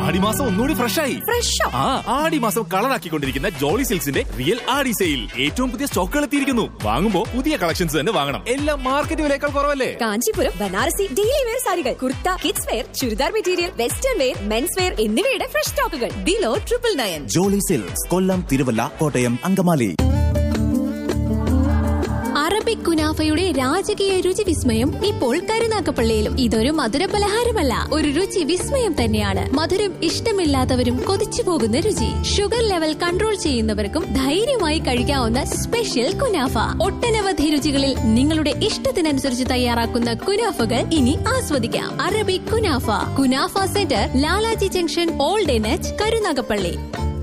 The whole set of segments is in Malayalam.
ആടിമാസം ഒന്നുകൂടി ഫ്രഷ് ആയി ഫ്രഷോ ആ ആടിമാസം കളറാക്കിക്കൊണ്ടിരിക്കുന്ന ജോളി സിൽക്സിന്റെ റിയൽ ആടി സെയിൽ ഏറ്റവും പുതിയ സ്റ്റോക്കുകൾ എത്തിയിരിക്കുന്നു വാങ്ങുമ്പോ പുതിയ കളക്ഷൻസ് തന്നെ വാങ്ങണം എല്ലാം മാർക്കറ്റ് വിലയേക്കാൾ കുറവല്ലേ കാഞ്ചീപുരം ബനാറസി ഡെയിലി വെയർ സാരികൾ kurta kids wear churidar material western wear men's wear എന്നിവയുടെ ഫ്രഷ് സ്റ്റോക്കുകൾ below triple nine jolly silks Kollam Thiruvalla Kottayam Angamaly Arabic കുനാഫയുടെ രാജകീയ രുചി വിസ്മയം ഇപ്പോൾ കരുനാക്കപ്പള്ളിയിലും ഇതൊരു മധുര പലഹാരമല്ല ഒരു രുചി വിസ്മയം തന്നെയാണ് മധുരം ഇഷ്ടമില്ലാത്തവരും കൊതിച്ചു പോകുന്ന രുചി ഷുഗർ ലെവൽ കൺട്രോൾ ചെയ്യുന്നവർക്കും ധൈര്യമായി കഴിക്കാവുന്ന സ്പെഷ്യൽ കുനാഫ ഒട്ടനവധി രുചികളിൽ നിങ്ങളുടെ ഇഷ്ടത്തിനനുസരിച്ച് തയ്യാറാക്കുന്ന കുനാഫകൾ ഇനി ആസ്വദിക്കാം Arabic kunafa kunafa centre Lalaji junction old എനച്ച് കരുനാഗപ്പള്ളി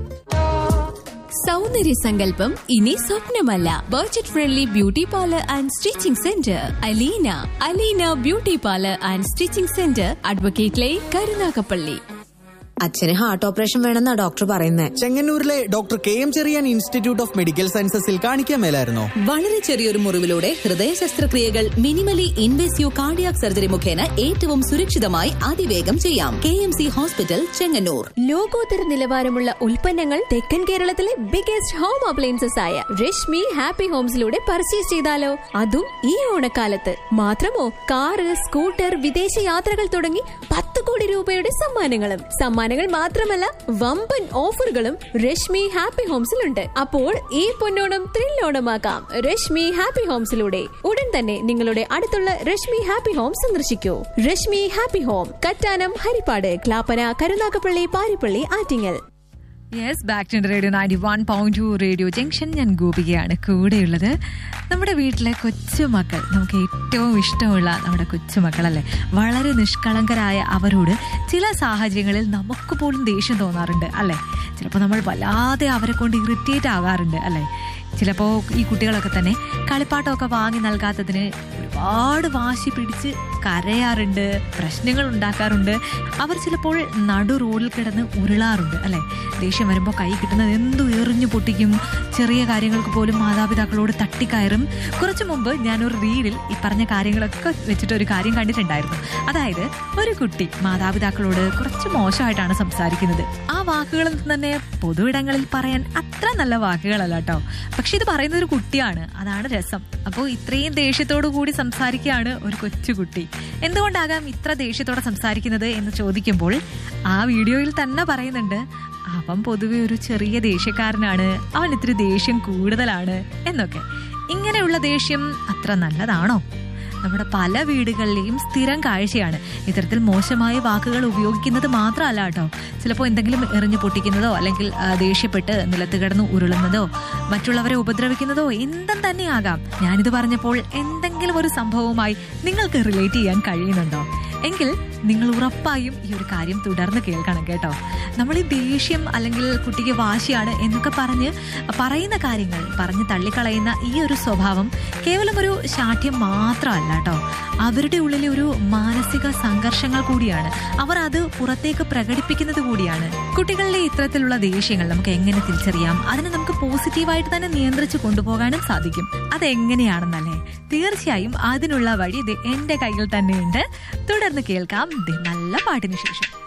സൗന്ദര്യ സങ്കല്പം ഇനി സ്വപ്നമല്ല budget friendly beauty parlour and stitching centre Aleena Aleena beauty parlour and stitching centre advocate lane Karunagappally അച്ഛന് ഹാർട്ട് ഓപ്പറേഷൻ വേണമെന്നാ ഡോക്ടർ പറയുന്നത് ചെങ്ങന്നൂരിലെ doctor K M Cherian institute of medical സയൻസസിൽ കാണിക്കാൻ മേലായിരുന്നോ വളരെ ചെറിയൊരു മുറിവിലൂടെ ഹൃദയ ശസ്ത്രക്രിയകൾ മിനിമലി ഇൻവേസീവ് കാർഡിയാക് സർജറി മുഖേന ഏറ്റവും സുരക്ഷിതമായി അതിവേഗം ചെയ്യാം K M C hospital Chengannur ലോകോത്തര നിലവാരമുള്ള ഉൽപ്പന്നങ്ങൾ തെക്കൻ കേരളത്തിലെ ബിഗസ്റ്റ് ഹോം അപ്ലയൻസസ് ആയ രശ്മി ഹാപ്പി ഹോംസിലൂടെ പർച്ചേസ് ചെയ്താലോ അതും ഈ ഓണക്കാലത്ത് മാത്രമോ കാറ് സ്കൂട്ടർ വിദേശ യാത്രകൾ തുടങ്ങി പത്ത് കോടി രൂപയുടെ സമ്മാനങ്ങളും സമ്മാനങ്ങൾ മാത്രമല്ല വമ്പൻ ഓഫറുകളും രശ്മി ഹാപ്പി ഹോംസിലുണ്ട് അപ്പോൾ ഈ പൊന്നോണം ത്രില്ലോണമാക്കാം രശ്മി ഹാപ്പി ഹോംസിലൂടെ ഉടൻ തന്നെ നിങ്ങളുടെ അടുത്തുള്ള രശ്മി ഹാപ്പി ഹോം സന്ദർശിക്കൂ Reshmi happy home Kattanam Harippad Clappana Karunagappally Paripally Attingal yes back to radio ninety one point two radio junction ഞാൻ ഗോപികയാണ് കൂടെയുള്ളത് നമ്മുടെ വീട്ടിലെ കൊച്ചുമക്കൾ നമുക്ക് ഏറ്റവും ഇഷ്ടമുള്ള നമ്മുടെ കൊച്ചുമക്കളല്ലേ വളരെ നിഷ്കളങ്കരായ അവരോട് ചില സാഹചര്യങ്ങളിൽ നമുക്ക് പോലും ദേഷ്യം തോന്നാറുണ്ട് അല്ലേ ചിലപ്പോൾ നമ്മൾ വല്ലാതെ അവരെ കൊണ്ട് ഇറിറ്റേറ്റ് ആകാറുണ്ട് അല്ലേ ചിലപ്പോൾ ഈ കുട്ടികളൊക്കെ തന്നെ കളിപ്പാട്ടമൊക്കെ വാങ്ങി നൽകാത്തതിന് ഒരുപാട് വാശി പിടിച്ച് കരയാറുണ്ട് പ്രശ്നങ്ങൾ ഉണ്ടാക്കാറുണ്ട് അവർ ചിലപ്പോൾ നടു റോഡിൽ കിടന്ന് ഉരുളാറുണ്ട് അല്ലെ ദേഷ്യം വരുമ്പോൾ കൈ കിട്ടുന്നത് എന്തു എറിഞ്ഞു പൊട്ടിക്കും ചെറിയ കാര്യങ്ങൾക്ക് പോലും മാതാപിതാക്കളോട് തട്ടിക്കയറും കുറച്ചു മുമ്പ് ഞാനൊരു റീലിൽ ഈ പറഞ്ഞ കാര്യങ്ങളൊക്കെ വെച്ചിട്ട് ഒരു കാര്യം കണ്ടിട്ടുണ്ടായിരുന്നു അതായത് ഒരു കുട്ടി മാതാപിതാക്കളോട് കുറച്ച് മോശമായിട്ടാണ് സംസാരിക്കുന്നത് ആ വാക്കുകളൊന്നും തന്നെ പൊതുവിടങ്ങളിൽ പറയാൻ അത്ര നല്ല വാക്കുകളല്ല കേട്ടോ പക്ഷെ ഇത് പറയുന്ന ഒരു കുട്ടിയാണ് അതാണ് രസം അപ്പോൾ ഇത്രയും ദേഷ്യത്തോടു കൂടി സംസാരിക്കുകയാണ് ഒരു കൊച്ചുകുട്ടി എന്തുകൊണ്ടാകാം ഇത്ര ദേഷ്യത്തോടെ സംസാരിക്കുന്നത് എന്ന് ചോദിക്കുമ്പോൾ ആ വീഡിയോയിൽ തന്നെ പറയുന്നുണ്ട് അവൻ പൊതുവെ ഒരു ചെറിയ ദേഷ്യക്കാരനാണ് അവൻ ഇത്തിരി ദേഷ്യം കൂടുതലാണ് എന്നൊക്കെ ഇങ്ങനെയുള്ള ദേഷ്യം അത്ര നല്ലതാണോ നമ്മുടെ പല വീടുകളിലെയും സ്ഥിരം കാഴ്ചയാണ് ഇത്തരത്തിൽ മോശമായ വാക്കുകൾ ഉപയോഗിക്കുന്നത് മാത്രമല്ല കേട്ടോ ചിലപ്പോൾ എന്തെങ്കിലും എറിഞ്ഞു പൊട്ടിക്കുന്നതോ അല്ലെങ്കിൽ ആ, ദേഷ്യപ്പെട്ട് നിലത്ത് കിടന്ന് ഉരുളുന്നതോ മറ്റുള്ളവരെ ഉപദ്രവിക്കുന്നതോ എന്തും തന്നെയാകാം ഞാനിത് പറഞ്ഞപ്പോൾ എന്തെങ്കിലും ഒരു സംഭവവുമായി നിങ്ങൾക്ക് റിലേറ്റ് ചെയ്യാൻ കഴിയുന്നുണ്ടോ എങ്കിൽ നിങ്ങൾ ഉറപ്പായും ഈ ഒരു കാര്യം തുടർന്ന് കേൾക്കണം കേട്ടോ നമ്മൾ ഈ ദേഷ്യം അല്ലെങ്കിൽ കുട്ടിക്ക് വാശിയാണ് എന്നൊക്കെ പറഞ്ഞ് പറയുന്ന കാര്യങ്ങൾ പറഞ്ഞ് തള്ളിക്കളയുന്ന ഈ ഒരു സ്വഭാവം കേവലം ഒരു ശാഠ്യം മാത്രമല്ല കേട്ടോ അവരുടെ ഉള്ളിലെ ഒരു മാനസിക സംഘർഷങ്ങൾ കൂടിയാണ് അവർ അത് പുറത്തേക്ക് പ്രകടിപ്പിക്കുന്നത് കൂടിയാണ് കുട്ടികളിലെ ഇത്തരത്തിലുള്ള ദേഷ്യങ്ങൾ നമുക്ക് എങ്ങനെ തിരിച്ചറിയാം അതിനെ നമുക്ക് പോസിറ്റീവായിട്ട് തന്നെ നിയന്ത്രിച്ച് കൊണ്ടുപോകാനും സാധിക്കും അതെങ്ങനെയാണെന്നല്ലേ തീർച്ചയായും അതിനുള്ള വഴി ഇത് എന്റെ കയ്യിൽ തന്നെയുണ്ട് തുടർന്ന് കേൾക്കാം ദേ നല്ല പാട്ടിന് ശേഷം